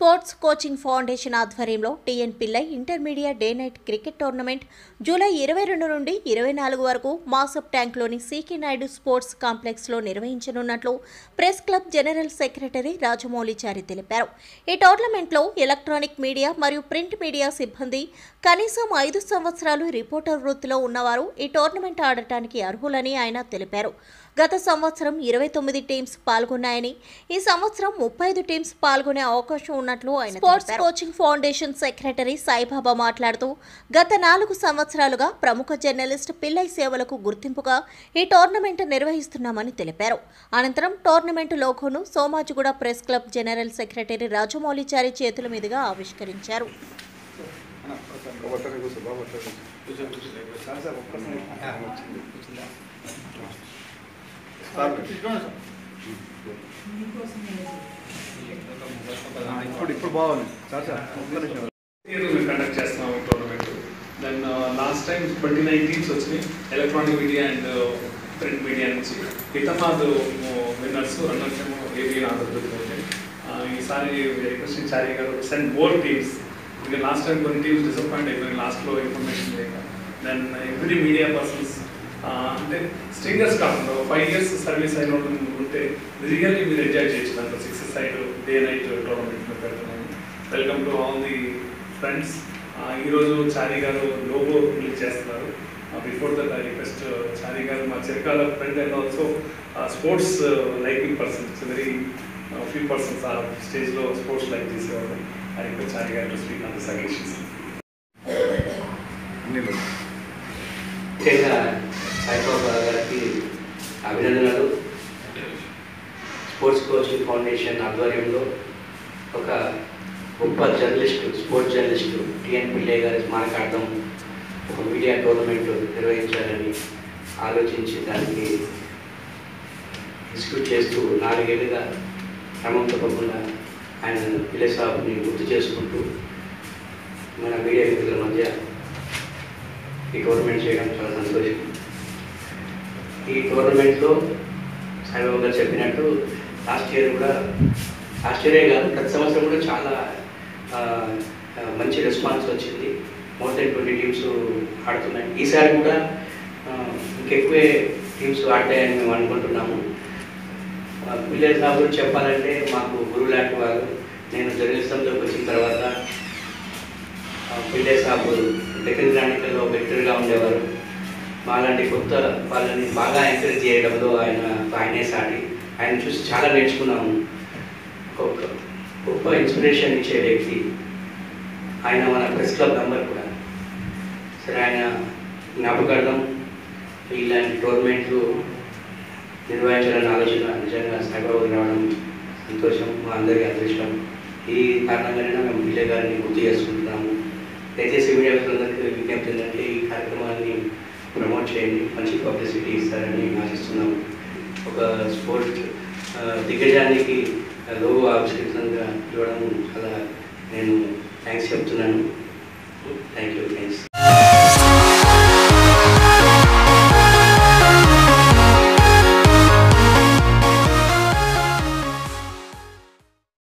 Sports coaching foundation ఆధ్వర్యంలో TN Pillai intermediate day night cricket tournament July ఇరవై రెండు నుండి ఇరవై నాలుగు వరకు మాసప్ ట్యాంక్లోని సీకే నాయుడు స్పోర్ట్స్ కాంప్లెక్స్లో నిర్వహించనున్నట్లు press club general secretary Rajamoulichari తెలిపారు ఈ టోర్నమెంట్లో ఎలక్ట్రానిక్ మీడియా మరియు ప్రింట్ మీడియా సిబ్బంది కనీసం ఐదు సంవత్సరాలు రిపోర్టర్ వృత్తిలో ఉన్నవారు ఈ టోర్నమెంట్ ఆడటానికి అర్హులని ఆయన తెలిపారు గత సంవత్సరం ఇరవై తొమ్మిది టీమ్స్ పాల్గొన్నాయని ఈ సంవత్సరం ముప్పై ఐదు టీమ్స్ పాల్గొనే అవకాశం ఉన్నట్లు ఆయన sports coaching foundation secretary Saibaba మాట్లాడుతూ గత నాలుగు సంవత్సరాలుగా ప్రముఖ జర్నలిస్ట్ పిల్లై సేవలకు గుర్తింపుగా ఈ టోర్నమెంట్ నిర్వహిస్తున్నామని తెలిపారు అనంతరం టోర్నమెంట్ లోగోను Somajiguda press club general secretary Rajamoulichari చేతుల మీదుగా ఆవిష్కరించారు ఒక్కసారి కూర్చో బాబు ఒక్కసారి కూర్చో. సార్ సార్ ఒక్కసారి ఇప్పుడు ఇప్పుడు బాగుంది సార్ సార్ ఒక్క నిమిషం ఇయర్ మేము కండక్ట్ చేస్తున్నాం tournament then last time twenty nine teams వచ్చినాయి electronic media and print media నుంచి హితమాద్ విన్నర్స్ రన్నర్స్ ఏమో ఏబిఎన్ ఆంధ్రప్రదేశ్ వచ్చాయి ఈసారి రిక్వెస్టింగ్ చారి గారు సెండ్ మోర్ టీమ్స్ ఇంకా లాస్ట్ టైం కొన్ని టీమ్స్ డిసప్పాయింట్ అయిపోయి లాస్ట్లో ఇన్ఫర్మేషన్ లేక దెన్ ఎవ్రీ మీడియా పర్సన్స్ అంటే స్ట్రింగర్స్ కాకుండా ఫైవ్ ఇయర్స్ సర్వీస్ అయిన వాళ్ళు ఉంటే రియల్లీ మీరు ఎంజాయ్ చేయొచ్చు దాంట్లో six side day night tournament పెడుతున్నాము welcome to all the friends ఈరోజు చారీ గారు లోగో రిలీజ్ చేస్తున్నారు before that I request Chari గారు మా చిరకాల friend and also sports liking person it's very few persons ఆ స్టేజ్లో స్పోర్ట్స్ లైక్ చేసేవాళ్ళు ఐ రిక్వెస్ట్ చారీ గారు to speak on this occasions అన్ని లేదు. ముఖ్యంగా సాయిబాబా గారికి అభినందనలు స్పోర్ట్స్ కోచింగ్ ఫౌండేషన్ ఆధ్వర్యంలో ఒక గొప్ప journalist sports journalist TN Pillaiah గారి స్మారకార్థం ఒక మీడియా టోర్నమెంట్ నిర్వహించాలని ఆలోచించి దానికి ఎగ్జిక్యూట్ చేస్తూ నాలుగేళ్లుగా క్రమం తప్పకుండా ఆయన పిల్లై సాబుని గుర్తు చేసుకుంటూ మన మీడియా మిత్రుల మధ్య ఈ టోర్నమెంట్ చేయడం చాలా సంతోషం ఈ టోర్నమెంట్లో సాయిబాబు గారు చెప్పినట్టు లాస్ట్ ఇయర్ కూడా లాస్ట్ ఇయరే కాదు ప్రతి సంవత్సరం కూడా చాలా ఆ, ఆ, మంచి రెస్పాన్స్ వచ్చింది మోర్ దెన్ ట్వంటీ టీమ్స్ ఆడుతున్నాయి ఈసారి కూడా ఆ, ఇంకెక్కువే టీమ్స్ ఆడతాయని మేము అనుకుంటున్నాము పిల్లల సాబు గురించి చెప్పాలంటే మాకు గురువు లాంటి వారు నేను జర్నలిజంలోకి వచ్చిన తర్వాత పిల్లే సాబు డెక్కన్ క్రానికల్లో బెటర్గా ఉండేవారు మాలాంటి కొత్త వాళ్ళని బాగా ఎంకరేజ్ చేయడంలో ఆయన ఆయనే సాటి ఆయన చూసి చాలా నేర్చుకున్నాము ఒక గొప్ప ఇన్స్పిరేషన్ ఇచ్చే వ్యక్తి ఆయన మన ప్రెస్ క్లబ్ మెంబర్ కూడా సరే ఆయన జ్ఞాపకార్థం ఇలాంటి టోర్నమెంట్లు నిర్వహించాలని ఆలోచన నిజంగా సాయిబాబు రావడం సంతోషం మా అందరికీ అదృష్టం ఈ కారణంగానే మేము పిల్లే గారిని గుర్తు చేసుకుంటున్నాము దయచేసి మీడియా మిత్రులందరికీ విజ్ఞప్తి ఏంటంటే ఈ కార్యక్రమాన్ని ప్రమోట్ చేయండి మంచి పబ్లిసిటీ ఇస్తారని ఆశిస్తున్నాము ఒక స్పోర్ట్ ఆ, దిగ్గజానికి లోగో ఆవిష్కృతంగా ఇవ్వడం చాలా నేను థ్యాంక్స్ చెప్తున్నాను థ్యాంక్ యూ థ్యాంక్స్